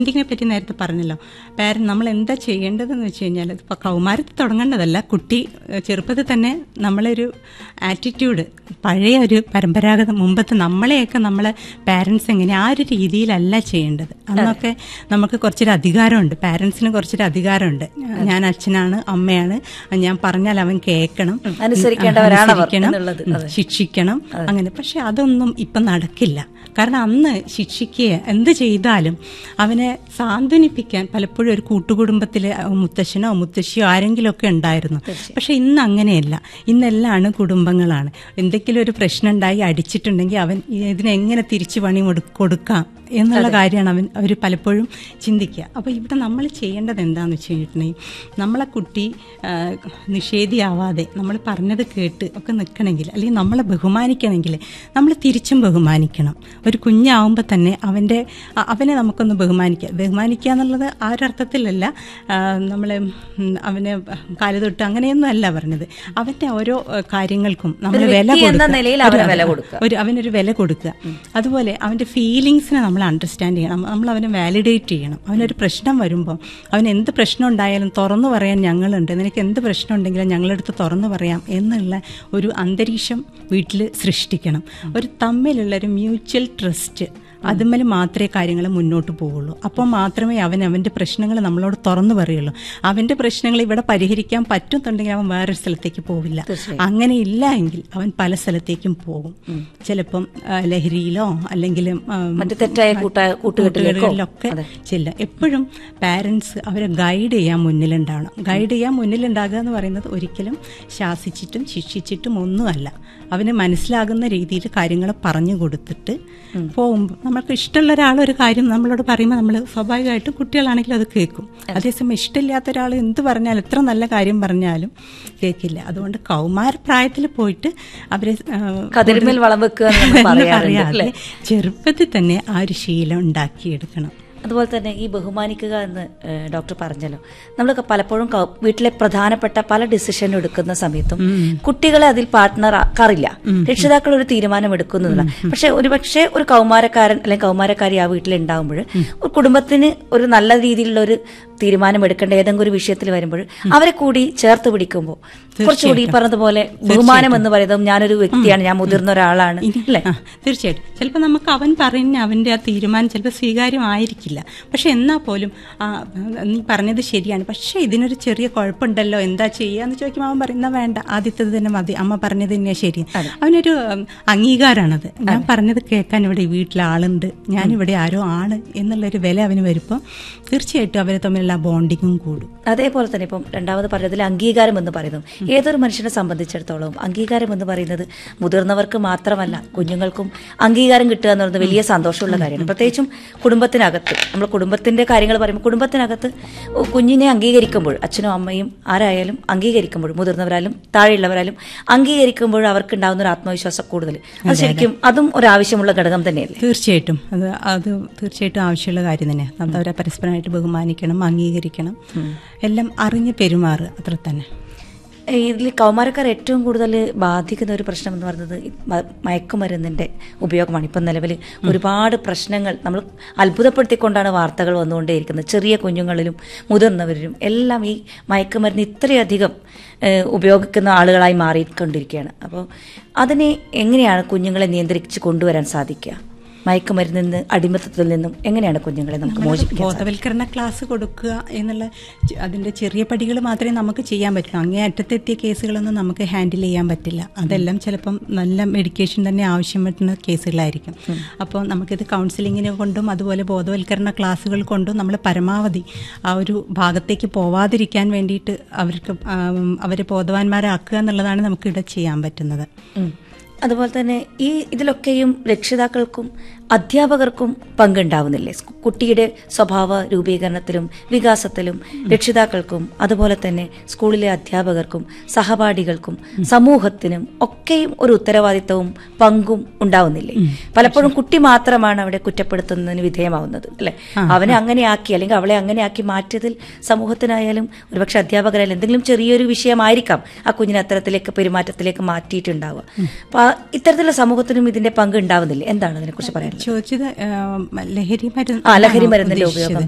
ഇതിനെ പറ്റി നേരത്തെ പറഞ്ഞല്ലോ പാരൻ നമ്മൾ എന്താ ചെയ്യേണ്ടതെന്ന് വെച്ച് കഴിഞ്ഞാൽ ഇപ്പോൾ കൗമാരത്തിൽ തുടങ്ങേണ്ടതല്ല കുട്ടി ഏഹ്, ചെറുപ്പത്തിൽ തന്നെ നമ്മളൊരു ആറ്റിറ്റ്യൂഡ് പഴയ ഒരു പരമ്പരാഗത മുമ്പത്തെ നമ്മളെയൊക്കെ നമ്മളെ പാരൻസ് എങ്ങനെ ആ ഒരു രീതിയിലല്ല ചെയ്യേണ്ടത് അന്നൊക്കെ നമുക്ക് കുറച്ചൊരു അധികാരമുണ്ട് പാരൻസിന് കുറച്ചൊരു അധികാരമുണ്ട് ഞാൻ അച്ഛനാണ് അമ്മയാണ് ഞാൻ പറഞ്ഞാൽ അവൻ കേൾക്കണം അനുസരിക്കേണ്ടവരാണ് അവർ അനുസരിക്കണം, എന്നുള്ളത്. ഉം, ശിക്ഷിക്കണം അങ്ങനെ പക്ഷെ അതൊന്നും ഇപ്പം നടക്കില്ല കാരണം അന്ന് ശിക്ഷിക്കുക എന്ത് ചെയ്താലും അവനെ സാന്ത്വനിപ്പിക്കാൻ പലപ്പോഴും ഒരു കൂട്ടുകുടുംബത്തിലെ മുത്തശ്ശനോ മുത്തശ്ശിയോ ആരെങ്കിലുമൊക്കെ ഉണ്ടായിരുന്നു പക്ഷെ ഇന്ന് അങ്ങനെയല്ല ഇന്നെല്ലാം കുടുംബങ്ങളാണ് എന്തെങ്കിലും ഒരു പ്രശ്നം ഉണ്ടായി അടിച്ചിട്ടുണ്ടെങ്കിൽ അവൻ ഇതിനെങ്ങനെ തിരിച്ചു പണി കൊടു- കൊടുക്കാം എന്നുള്ള കാര്യമാണ് അവൻ അവർ പലപ്പോഴും ചിന്തിക്കുക അപ്പോൾ ഇവിടെ നമ്മൾ ചെയ്യേണ്ടത് എന്താണെന്ന് വെച്ച് കഴിഞ്ഞിട്ടുണ്ടെങ്കിൽ നമ്മളെ കുട്ടി ആ, നിഷേധിയാവാതെ നമ്മൾ പറഞ്ഞത് കേട്ട് ഒക്കെ നിൽക്കണമെങ്കിൽ അല്ലെങ്കിൽ നമ്മളെ ബഹുമാനിക്കണമെങ്കിൽ നമ്മൾ തിരിച്ചും ബഹുമാനിക്കണം ഒരു കുഞ്ഞാവുമ്പോൾ തന്നെ അവൻ്റെ അ- അവനെ നമുക്കൊന്ന് ബഹുമാനിക്കുക ബഹുമാനിക്കുക എന്നുള്ളത് ആ ഒരു അർത്ഥത്തിലല്ല ആ, നമ്മളെ ഉം, അവനെ കാല് തൊട്ട് അങ്ങനെയൊന്നും അല്ല പറഞ്ഞത് അവൻ്റെ ഓരോ ആ, കാര്യങ്ങൾക്കും നമ്മൾ ഒരു വില വ്യക്തി എന്ന കൊടുക്കുക. നിലയിൽ ഒരു- അവന് വില കൊടുക്കുക. ഒരു അവനൊരു വില കൊടുക്കുക അതുപോലെ അവൻ്റെ ഫീലിങ്സിനെ നമ്മൾ അണ്ടർസ്റ്റാൻഡ് ചെയ്യണം നമ്മൾ അവനെ വാലിഡേറ്റ് ചെയ്യണം അവനൊരു പ്രശ്നം വരുമ്പോൾ അവൻ എന്ത് പ്രശ്നം ഉണ്ടായാലും തുറന്നു പറയാൻ ഞങ്ങളുണ്ട് നിനക്ക് എന്ത് പ്രശ്നം ഉണ്ടെങ്കിലും ഞങ്ങളടുത്ത് തുറന്നു പറയാം എന്നുള്ള ഒരു അന്തരീക്ഷം വീട്ടിൽ സൃഷ്ടിക്കണം ഒരു തമ്മിലുള്ള ഒരു മ്യൂച്വൽ ട്രസ്റ്റ് അതുമ്മൽ മാത്രമേ കാര്യങ്ങൾ മുന്നോട്ട് പോവുള്ളൂ അപ്പോൾ മാത്രമേ അവൻ അവൻ്റെ പ്രശ്നങ്ങൾ നമ്മളോട് തുറന്നു പറയുള്ളൂ അവൻ്റെ പ്രശ്നങ്ങൾ ഇവിടെ പരിഹരിക്കാൻ പറ്റുന്നുണ്ടെങ്കിൽ അവൻ വേറൊരു സ്ഥലത്തേക്ക് പോവില്ല അങ്ങനെ ഇല്ല എങ്കിൽ അവൻ പല സ്ഥലത്തേക്കും പോകും ചിലപ്പം ആ, ലഹരിയിലോ അല്ലെങ്കിൽ ആ, മറ്റു തെറ്റായ കൂട്ട- കൂട്ടുകെട്ടിലേക്കോ കൂട്ടുകെട്ടുകളിലൊക്കെ ചെല്ലുക എപ്പോഴും പാരൻസ് അവരെ ഗൈഡ് ചെയ്യാൻ മുന്നിലുണ്ടാവണം ഗൈഡ് ചെയ്യാൻ മുന്നിലുണ്ടാകുക എന്ന് പറയുന്നത് ഒരിക്കലും ശാസിച്ചിട്ടും ശിക്ഷിച്ചിട്ടും ഒന്നുമല്ല അവന് മനസ്സിലാകുന്ന രീതിയിൽ കാര്യങ്ങൾ പറഞ്ഞു കൊടുത്തിട്ട് പോകുമ്പോൾ നമ്മൾക്ക് ഇഷ്ടമുള്ള ഒരാൾ ഒരു കാര്യം നമ്മളോട് പറയുമ്പോൾ നമ്മൾ സ്വാഭാവികമായിട്ടും കുട്ടികളാണെങ്കിലും അത് കേൾക്കും അതേസമയം ഇഷ്ടമില്ലാത്ത ഒരാൾ എന്ത് പറഞ്ഞാലും എത്ര നല്ല കാര്യം പറഞ്ഞാലും കേൾക്കില്ല അതുകൊണ്ട് കൗമാര പ്രായത്തിൽ പോയിട്ട് അവരെ ആ, കതിരുമേൽ വളം വെക്കുക എന്ന് നമ്മൾ എന്ന് പറയാറുണ്ട് പറയാതെ അല്ലേ ചെറുപ്പത്തിൽ തന്നെ ആ ഒരു ശീലം ഉണ്ടാക്കിയെടുക്കണം അതുപോലെ തന്നെ ഈ ബഹുമാനിക്കുക എന്ന് ഏഹ്, ഡോക്ടർ പറഞ്ഞല്ലോ നമ്മളൊക്കെ പലപ്പോഴും കൗ- വീട്ടിലെ പ്രധാനപ്പെട്ട പല ഡിസിഷൻ എടുക്കുന്ന സമയത്തും കുട്ടികളെ അതിൽ പാർട്ട്ണർ ആക്കാറില്ല രക്ഷിതാക്കൾ ഒരു തീരുമാനം എടുക്കുന്നില്ല പക്ഷെ ഒരുപക്ഷെ ഒരു കൗമാരക്കാരൻ അല്ലെങ്കിൽ കൗമാരക്കാരി ആ വീട്ടിൽ ഉണ്ടാകുമ്പോൾ ഒരു കുടുംബത്തിന് ഒരു നല്ല രീതിയിലുള്ള ഒരു തീരുമാനം എടുക്കേണ്ട ഏതെങ്കിലും ഒരു വിഷയത്തിൽ വരുമ്പോൾ അവരെ കൂടി ചേർത്ത് പിടിക്കുമ്പോൾ കുറച്ചുകൂടി ഈ പറഞ്ഞതുപോലെ ബഹുമാനം എന്ന് പറയുന്നത് ഞാനൊരു വ്യക്തിയാണ് ഞാൻ മുതിർന്ന ഒരാളാണ് അല്ലേ ആ, തീർച്ചയായിട്ടും ചിലപ്പോൾ നമുക്ക് അവൻ പറയുന്ന അവൻ്റെ ആ തീരുമാനം ചിലപ്പോൾ സ്വീകാര്യമായിരിക്കില്ല പക്ഷെ എന്നാൽ പോലും ആ, നീ പറഞ്ഞത് ശരിയാണ് പക്ഷേ ഇതിനൊരു ചെറിയ കുഴപ്പമുണ്ടല്ലോ എന്താ ചെയ്യുക എന്ന് ചോദിക്കുമ്പോൾ അവൻ പറയുന്ന വേണ്ട ആദ്യത്തേത് തന്നെ മതി അമ്മ പറഞ്ഞത് തന്നെ ശരി അവനൊരു ഉം, അംഗീകാരമാണത് ഞാൻ പറഞ്ഞത് കേൾക്കാൻ ഇവിടെ ഈ വീട്ടിൽ ആളുണ്ട് ഞാനിവിടെ ആരോ ആണ് എന്നുള്ളൊരു വില അവന് വരുമ്പോൾ തീർച്ചയായിട്ടും അവർ തമ്മിലുള്ള ബോണ്ടിങ്ങും കൂടും അതേപോലെ തന്നെ ഇപ്പം രണ്ടാമത് പറഞ്ഞതിൽ അംഗീകാരം എന്ന് പറയുന്നു ഏതൊരു മനുഷ്യനെ സംബന്ധിച്ചിടത്തോളം അംഗീകാരം എന്ന് പറയുന്നത് മുതിർന്നവർക്ക് മാത്രമല്ല കുഞ്ഞുങ്ങൾക്കും അംഗീകാരം കിട്ടുക എന്ന് പറയുന്നത് വലിയ സന്തോഷമുള്ള കാര്യമാണ് പ്രത്യേകിച്ചും കുടുംബത്തിനകത്ത് നമ്മൾ കുടുംബത്തിന്റെ കാര്യങ്ങൾ പറയുമ്പോൾ കുടുംബത്തിനകത്ത് കുഞ്ഞിനെ അംഗീകരിക്കുമ്പോൾ അച്ഛനും അമ്മയും ആരായാലും അംഗീകരിക്കുമ്പോൾ മുതിർന്നവരായാലും താഴെയുള്ളവരായാലും അംഗീകരിക്കുമ്പോൾ അവർക്ക് ഉണ്ടാകുന്ന ഒരു ആത്മവിശ്വാസം കൂടുതൽ അത് ശരിക്കും അതും ഒരു ആവശ്യമുള്ള ഘടകം തന്നെയല്ലേ തീർച്ചയായിട്ടും അത് അത് തീർച്ചയായിട്ടും ആവശ്യമുള്ള കാര്യം തന്നെയാണ് നമ്മൾ അവരെ പരസ്പരമായിട്ട് ബഹുമാനിക്കണം അംഗീകരിക്കണം എല്ലാം അറിഞ്ഞ് പെരുമാറുക അത്ര തന്നെ ഇതിൽ കൗമാരക്കാർ ഏറ്റവും കൂടുതൽ ബാധിക്കുന്ന ഒരു പ്രശ്നം എന്ന് പറയുന്നത് ഈ മ- മയക്കുമരുന്നിന്റെ ഉപയോഗമാണ് ഇപ്പം നിലവിൽ ഒരുപാട് പ്രശ്നങ്ങൾ നമ്മൾ അത്ഭുതപ്പെടുത്തിക്കൊണ്ടാണ് വാർത്തകൾ വന്നുകൊണ്ടേയിരിക്കുന്നത് ചെറിയ കുഞ്ഞുങ്ങളിലും മുതിർന്നവരിലും എല്ലാം ഈ മയക്കുമരുന്ന് ഇത്രയധികം ഏഹ്, ഉപയോഗിക്കുന്ന ആളുകളായി മാറിക്കൊണ്ടിരിക്കുകയാണ് അപ്പോൾ അതിനെ എങ്ങനെയാണ് കുഞ്ഞുങ്ങളെ നിയന്ത്രിച്ച് കൊണ്ടുവരാൻ സാധിക്കുക മയക്കുമരുന്നിൽ നിന്ന് അടിമത്തത്തിൽ നിന്നും എങ്ങനെയാണ് കുഞ്ഞുങ്ങളെ നമുക്ക് മോചിപ്പിക്കാൻ ബോധവൽക്കരണ ക്ലാസ് കൊടുക്കുക എന്നുള്ള ചെ- അതിന്റെ ചെറിയ പടികൾ മാത്രമേ നമുക്ക് ചെയ്യാൻ പറ്റുള്ളൂ അങ്ങേ അറ്റത്തെത്തിയ കേസുകളൊന്നും നമുക്ക് ഹാൻഡിൽ ചെയ്യാൻ പറ്റില്ല അതെല്ലാം ചിലപ്പം നല്ല മെഡിക്കേഷൻ തന്നെ ആവശ്യം പറ്റുന്ന കേസുകളായിരിക്കും അപ്പോൾ നമുക്കിത് കൗൺസിലിങ്ങിനെ കൊണ്ടും അതുപോലെ ബോധവൽക്കരണ ക്ലാസ്സുകൾ കൊണ്ടും നമ്മൾ പരമാവധി ആ ഒരു ഭാഗത്തേക്ക് പോവാതിരിക്കാൻ വേണ്ടിയിട്ട് അവർക്ക് ആം, അവരെ ബോധവാന്മാരാക്കുക എന്നുള്ളതാണ് നമുക്കിവിടെ ചെയ്യാൻ പറ്റുന്നത് ഉം. അതുപോലെ തന്നെ ഈ ഇതിലൊക്കെയും രക്ഷിതാക്കൾക്കും അധ്യാപകർക്കും പങ്കുണ്ടാവുന്നില്ലേ സ്കു- കുട്ടിയുടെ സ്വഭാവ രൂപീകരണത്തിലും വികാസത്തിലും രക്ഷിതാക്കൾക്കും അതുപോലെ തന്നെ സ്കൂളിലെ അധ്യാപകർക്കും സഹപാഠികൾക്കും സമൂഹത്തിനും ഒക്കെയും ഒരു ഉത്തരവാദിത്തവും പങ്കും ഉണ്ടാവുന്നില്ലേ പലപ്പോഴും കുട്ടി മാത്രമാണ് അവിടെ കുറ്റപ്പെടുത്തുന്നതിന് വിധേയമാവുന്നത് അല്ലെ അവനെ അങ്ങനെ ആക്കി അല്ലെങ്കിൽ അവളെ അങ്ങനെ ആക്കി മാറ്റിയതിൽ സമൂഹത്തിനായാലും ഒരുപക്ഷെ അധ്യാപകരായാലും എന്തെങ്കിലും ചെറിയൊരു വിഷയമായിരിക്കാം ആ കുഞ്ഞിനെ അത്തരത്തിലേക്ക് പെരുമാറ്റത്തിലേക്ക് മാറ്റിയിട്ടുണ്ടാവുക അപ്പൊ ആ ഇത്തരത്തിലുള്ള സമൂഹത്തിനും ഇതിന്റെ പങ്ക് ഉണ്ടാവുന്നില്ലേ എന്താണ് അതിനെക്കുറിച്ച് പറയാനുള്ളത് ചോദിച്ചത് ആ, ലഹരി മരുന്ന് ആ, ലഹരി മരുന്നിന്റെ ഉപയോഗം.